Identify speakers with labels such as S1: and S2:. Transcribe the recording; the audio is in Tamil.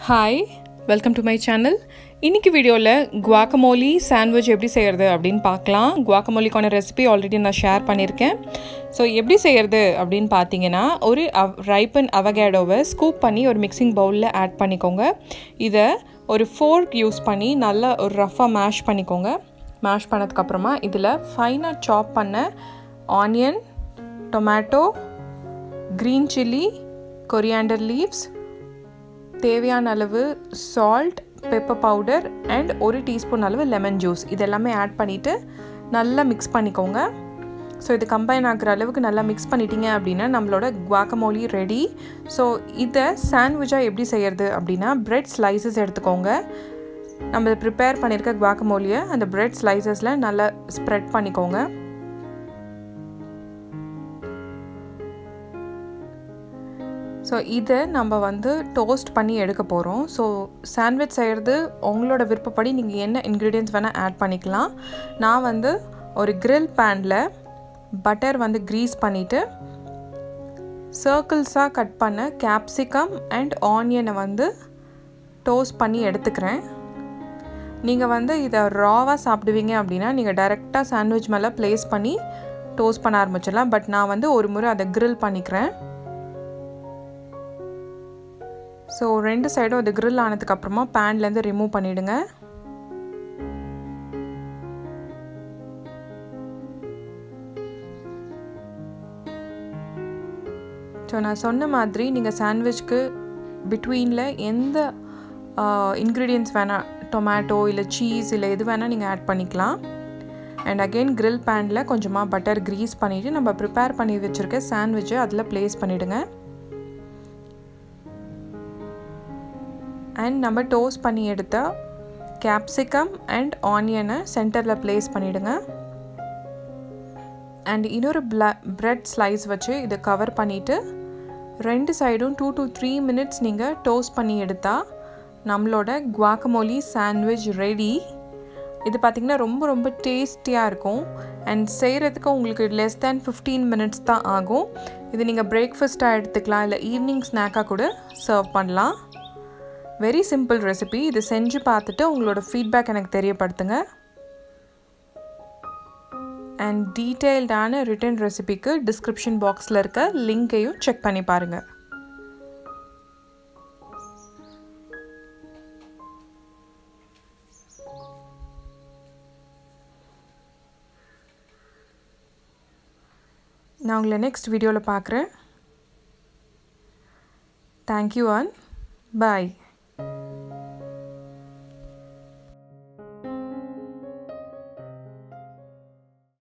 S1: hi welcome to my channel இன்னைக்கு வீடியோவில் குவாக்கமோலி சாண்ட்விச் எப்படி செய்கிறது அப்படின்னு பார்க்கலாம் குவாக்கமோலிக்கான ரெசிபி ஆல்ரெடி நான் ஷேர் பண்ணியிருக்கேன் ஸோ எப்படி செய்கிறது அப்படின்னு பார்த்தீங்கன்னா ஒரு அவ் ரைப்பன் அவகேடோவை ஸ்கூப் பண்ணி ஒரு மிக்சிங் பவுலில் ஆட் பண்ணிக்கோங்க இதை ஒரு ஃபோர்க் யூஸ் பண்ணி நல்லா ஒரு ரஃபாக மேஷ் பண்ணிக்கோங்க மேஷ் பண்ணதுக்கப்புறமா இதில் ஃபைனாக சாப் பண்ண onion tomato green chilli coriander leaves தேவையான அளவு சால்ட் பெப்பர் பவுடர் அண்ட் ஒரு டீஸ்பூன் அளவு லெமன் ஜூஸ் இது எல்லாமே ஆட் பண்ணிவிட்டு நல்லா மிக்ஸ் பண்ணிக்கோங்க ஸோ இது கம்பைன் ஆகிற அளவுக்கு நல்லா மிக்ஸ் பண்ணிட்டீங்க அப்படின்னா நம்மளோட குவாக்கமோலி ரெடி ஸோ இதை சாண்ட்விச்சாக எப்படி செய்கிறது அப்படின்னா பிரெட் ஸ்லைசஸ் எடுத்துக்கோங்க நம்ம ப்ரிப்பேர் பண்ணியிருக்க குவாக்கமோலியை அந்த பிரெட் ஸ்லைசஸில் நல்லா ஸ்ப்ரெட் பண்ணிக்கோங்க ஸோ இதை நம்ம வந்து டோஸ்ட் பண்ணி எடுக்க போகிறோம் ஸோ சாண்ட்விச் செய்கிறது உங்களோட விருப்பப்படி நீங்கள் என்ன இன்க்ரீடியன்ஸ் வேணால் ஆட் பண்ணிக்கலாம் நான் வந்து ஒரு க்ரில் பேனில் பட்டர் வந்து க்ரீஸ் பண்ணிவிட்டு சர்க்கிள்ஸாக கட் பண்ண கேப்சிகம் அண்ட் ஆனியனை வந்து டோஸ்ட் பண்ணி எடுத்துக்கிறேன் நீங்கள் வந்து இதை ராவாக சாப்பிடுவீங்க அப்படின்னா நீங்கள் டைரெக்டாக சாண்ட்விச் மேலே ப்ளேஸ் பண்ணி டோஸ்ட் பண்ண ஆரம்பிச்சிடலாம் பட் நான் வந்து ஒரு முறை அதை க்ரில் பண்ணிக்கிறேன் ஸோ ரெண்டு சைடும் அது க்ரில் ஆனதுக்கப்புறமா பேன்லேருந்து ரிமூவ் பண்ணிவிடுங்க ஸோ நான் சொன்ன மாதிரி நீங்கள் சாண்ட்விச்க்கு பிட்வீனில் எந்த இன்க்ரீடியன்ஸ் வேணால் டொமேட்டோ இல்லை சீஸ் இல்லை எது வேணால் நீங்கள் ஆட் பண்ணிக்கலாம் அண்ட் அகெயின் க்ரில் பேனில் கொஞ்சமாக பட்டர் க்ரீஸ் பண்ணிவிட்டு நம்ம ப்ரிப்பேர் பண்ணி வச்சுருக்க சாண்ட்விட்சை அதில் ப்ளேஸ் பண்ணிவிடுங்க அண்ட் நம்ம டோஸ்ட் பண்ணி எடுத்த கேப்சிகம் அண்ட் ஆனியனை சென்டரில் ப்ளேஸ் பண்ணிவிடுங்க அண்ட் இன்னொரு பிள ப்ரெட் ஸ்லைஸ் வச்சு இதை கவர் பண்ணிவிட்டு ரெண்டு சைடும் டூ டு த்ரீ மினிட்ஸ் நீங்கள் டோஸ்ட் பண்ணி எடுத்தால் நம்மளோட குவாக்கமோலி சாண்ட்விச் ரெடி இது பார்த்திங்கன்னா ரொம்ப ரொம்ப டேஸ்டியாக இருக்கும் அண்ட் செய்கிறதுக்கு உங்களுக்கு லெஸ் தேன் ஃபிஃப்டீன் மினிட்ஸ் தான் ஆகும் இது நீங்கள் பிரேக்ஃபாஸ்ட்டாக எடுத்துக்கலாம் இல்லை ஈவினிங் ஸ்நாக்காக கூட சர்வ் பண்ணலாம் வெரி சிம்பிள் ரெசிபி இது செஞ்சு பார்த்துட்டு உங்களோட ஃபீட்பேக் எனக்கு தெரியப்படுத்துங்க அண்ட் டீட்டெயில்டான ரிட்டன் ரெசிபிக்கு டிஸ்கிரிப்ஷன் பாக்ஸில் இருக்க லிங்க்கையும் செக் பண்ணி பாருங்கள் நான் உங்களை நெக்ஸ்ட் வீடியோவில் பார்க்குறேன் தேங்க்யூ அன் பாய்